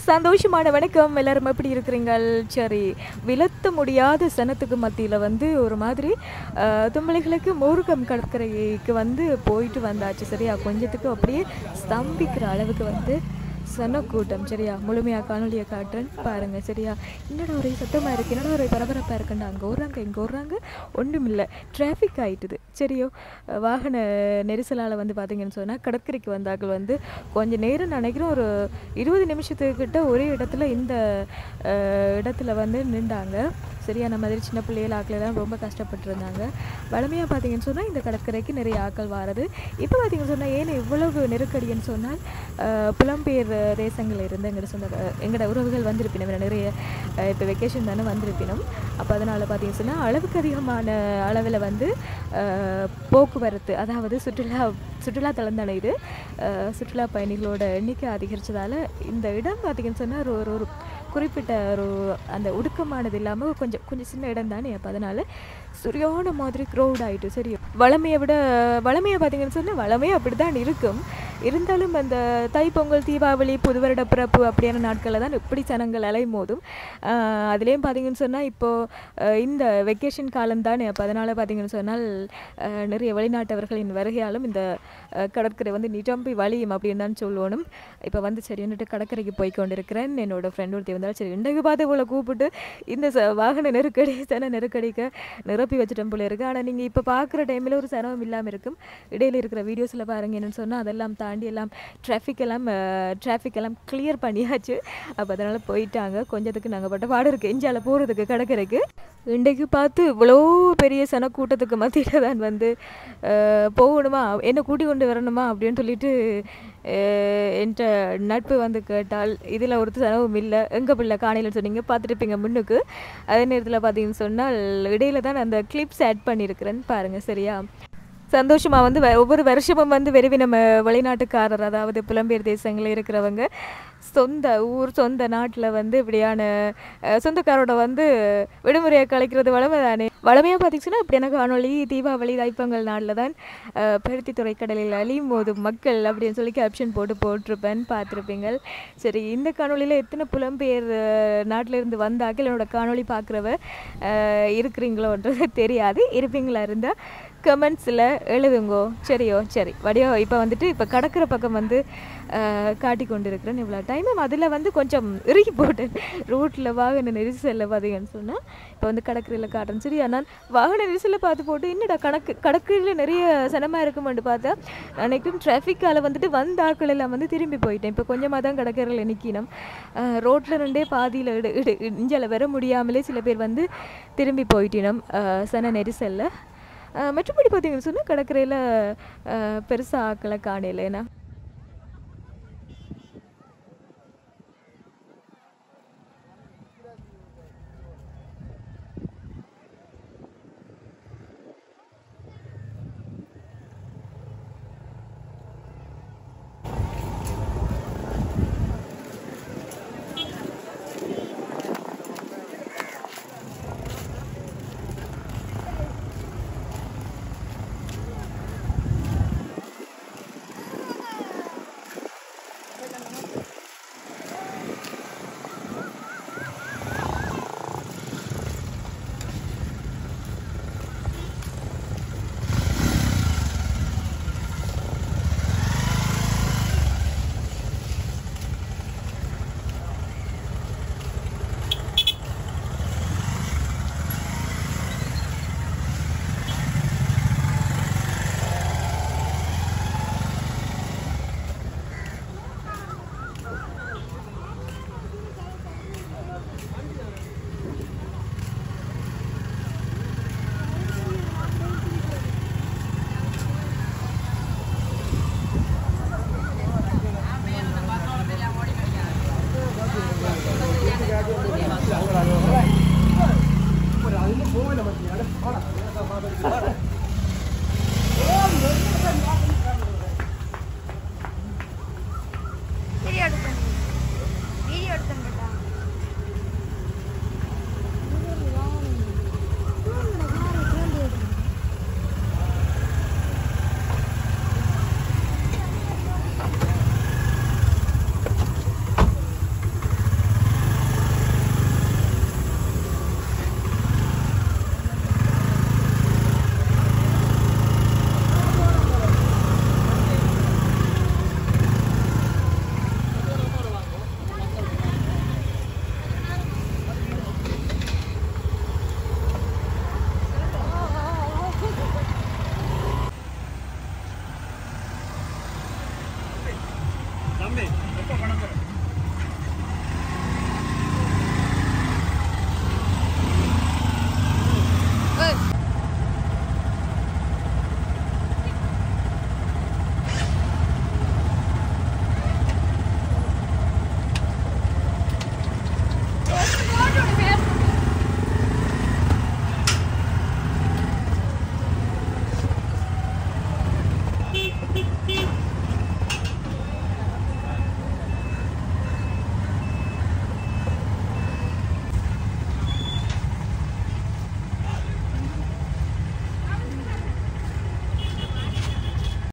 சந்தோஷமான வணக்கம் எல்லாரும் எப்படி இருக்கிறீங்கள் சரி விலத்த முடியாத சனத்துக்கு மத்தியில் வந்து ஒரு மாதிரி அஹ், தும்பளைகளுக்கு முருகம் கடற்கரைக்கு வந்து போயிட்டு வந்தாச்சு சரியா கொஞ்சத்துக்கு அப்படியே ஸ்தம்பிக்கிற அளவுக்கு வந்து சன கூட்டம் சரியா முழுமையாக காணொலியை காட்டுறேன் பாருங்கள் சரியா என்னடா ஒரே சத்தமாக இருக்குது என்னடா ஒரே பரபரப்பாக இருக்குண்டா அங்கே ஓடுறாங்க இங்கே ஓடுறாங்க ஒன்றும் இல்லை டிராஃபிக் ஆயிட்டுது சரியோ அஹ் வாகன நெரிசலால் வந்து பார்த்தீங்கன்னு சொன்னால் கடற்கரைக்கு வந்தாக்கள் வந்து கொஞ்சம் நேரம் நினைக்கிறோம் ஒரு இருபது நிமிஷத்துக்கிட்ட ஒரே இடத்துல இந்த அஹ், இடத்துல வந்து நின்றாங்க சரியா நம்ம மாதிரி சின்ன பிள்ளைகள் ஆட்களெல்லாம் ரொம்ப கஷ்டப்பட்டுருந்தாங்க வளமையாக பார்த்தீங்கன்னு சொன்னால் இந்த கடற்கரைக்கு நிறைய ஆட்கள் வாரது இப்போ பார்த்தீங்கன்னு சொன்னால் ஏன் இவ்வளவு நெருக்கடின்னு சொன்னால் அஹ், புலம்பெயர் தேசங்களில் இருந்து எங்களோட சொந்த எங்களோட உறவுகள் வந்திருப்பினோம் நிறைய அஹ், இப்போ வெக்கேஷன் தானே வந்திருப்பினோம் அப்போ அதனால் பார்த்தீங்கன்னு சொன்னால் அளவுக்கு அதிகமான அளவில் வந்து அஹ், போக்குவரத்து அதாவது சுற்றுலா சுற்றுலா தலம் தானே இது அஹ், சுற்றுலா பயணிகளோட எண்ணிக்கை அதிகரித்ததால் இந்த இடம் பார்த்தீங்கன்னு சொன்னால் ஒரு ஒரு ஒரு குறிப்பிட்ட ஒரு அந்த ஒடுக்கமானது இல்லாமல் கொஞ்சம் கொஞ்சம் சின்ன இடம் தானே அப்போ அதனால் சரியான மாதிரி க்ரௌட் ஆகிட்டு சரி வளமையை விட வளமையை பார்த்தீங்கன்னு சொன்னால் வளமையாக அப்படி தான் இருக்கும் இருந்தாலும் அந்த தைப்பொங்கல் தீபாவளி புது வருட பிறப்பு அப்படியான நாட்களில் தான் இப்படி ஜனங்கள் அலைமோதும் ஆஹ் அதுலேயும் பார்த்தீங்கன்னு சொன்னால் இப்போது இந்த வெக்கேஷன் காலம் தானே அப்போ அதனால் பார்த்தீங்கன்னு சொன்னால் ஆஹ் நிறைய வெளிநாட்டவர்களின் வருகையாலும் இந்த ஆஹ் கடற்கரை வந்து நிரம்பி வழியும் அப்படின்னு தான் சொல்லணும் இப்போ வந்து சரின்னுட்டு கடற்கரைக்கு போய் கொண்டிருக்கிறேன் என்னோட ஃப்ரெண்ட் ஒருத்தி வந்தால் சரி இன்றைக்கு பார்த்து இவ்வளோ கூப்பிட்டு இந்த ச- வாகன நெருக்கடி சன நெருக்கடிக்க நிரப்பி வச்சுட்டோம் போல இருக்குது ஆனால் நீங்கள் இப்போ பார்க்குற டைமில் ஒரு சிரமம் இல்லாமல் இருக்கும் இடையில இருக்கிற வீடியோஸில் பாருங்க என்னன்னு சொன்னால் அதெல்லாம் தாண்டி எல்லாம் டிராஃபிக் எல்லாம் டிராஃபிக் எல்லாம் கிளியர் பண்ணியாச்சு அப்போ அதனால் போயிட்டாங்க கொஞ்சத்துக்கு நாங்கள் பட்ட பாடு இருக்குது எஞ்சால போகிறதுக்கு கடற்கரைக்கு இன்றைக்கு பார்த்து இவ்வளோ பெரிய சன கூட்டத்துக்கு மத்தியில் தான் வந்து அஹ், போகணுமா என்ன கூட்டி கொண்டு வரணுமா அப்படின்னு சொல்லிட்டு அஹ், என்கிட்ட நட்பு வந்து கேட்டால் இதில் ஒரு செலவும் இல்லை எங்கள் பிள்ளை காணையில் சொன்னீங்க பார்த்துருப்பீங்க முன்னுக்கு அதே நேரத்தில் பார்த்தீங்கன்னு சொன்னால் இடையில தான் அந்த கிளிப்ஸ் ஆட் பண்ணியிருக்கிறேன் பாருங்கள் சரியா சந்தோஷமாக வந்து வ- ஒவ்வொரு வருஷமும் வந்து வெறுவி நம்ம வெளிநாட்டுக்காரர் அதாவது புலம்பெயர் தேசங்களில் இருக்கிறவங்க சொந்த ஊர் சொந்த நாட்டில் வந்து இப்படியான அஹ், சொந்தக்காரோட வந்து விடுமுறையை கழிக்கிறது வளமை தானே வளமையாக பார்த்தீங்கன்னா இப்படியான காணொளி தீபாவளி தைப்பொங்கல் நாளில் தான் அஹ், பருத்தித்துறை கடலில் அழியும் போதும் மக்கள் அப்படின்னு சொல்லி கேப்ஷன் போட்டு போட்டிருப்பேன் பார்த்துருப்பீங்க சரி இந்த காணொளியில் எத்தனை புலம்பெயர் அஹ், நாட்டில இருந்து வந்தாக்கள் என்னோட காணொளி பார்க்குறவ இருக்கிறீங்களோன்றது தெரியாது இருப்பீங்களா இருந்தால் கமெண்ட்ஸில் எழுதுங்கோ சரியோ சரி வடியோ இப்போ வந்துட்டு இப்போ கடற்கரை பக்கம் வந்து அஹ், காட்டி கொண்டு இருக்கிறேன் இவ்வளோ டைமும் அதில் வந்து கொஞ்சம் இறுகி போட்டேன் ரோட்டில் வாகன நெரிசலில் பார்த்தீங்கன்னு சொன்னால் இப்போ வந்து கடற்கரையில் காட்டுறேன் சரி ஆனால் வாகன நெரிசலில் பார்த்து போட்டு என்னடா கணக்கு கடற்கரையில் நிறைய சனமாக இருக்குமென்று பார்த்தா அன்னைக்கும் டிராஃபிக்கால் வந்துட்டு வந்த ஆட்கள் எல்லாம் வந்து திரும்பி போயிட்டேன் இப்போ கொஞ்சமாக தான் கடற்கரையில் நிற்கினோம் ரோட்டில் ரெண்டே பாதியில் இடு இடு இஞ்சால வர முடியாமலே சில பேர் வந்து திரும்பி போயிட்டினோம் அஹ், சன நெரிசலில் மற்றபடி பார்த்தீங்கன்னு சொன்னால் கடற்கரையில் பெருசாக ஆக்களை காணையில் ஏன்னா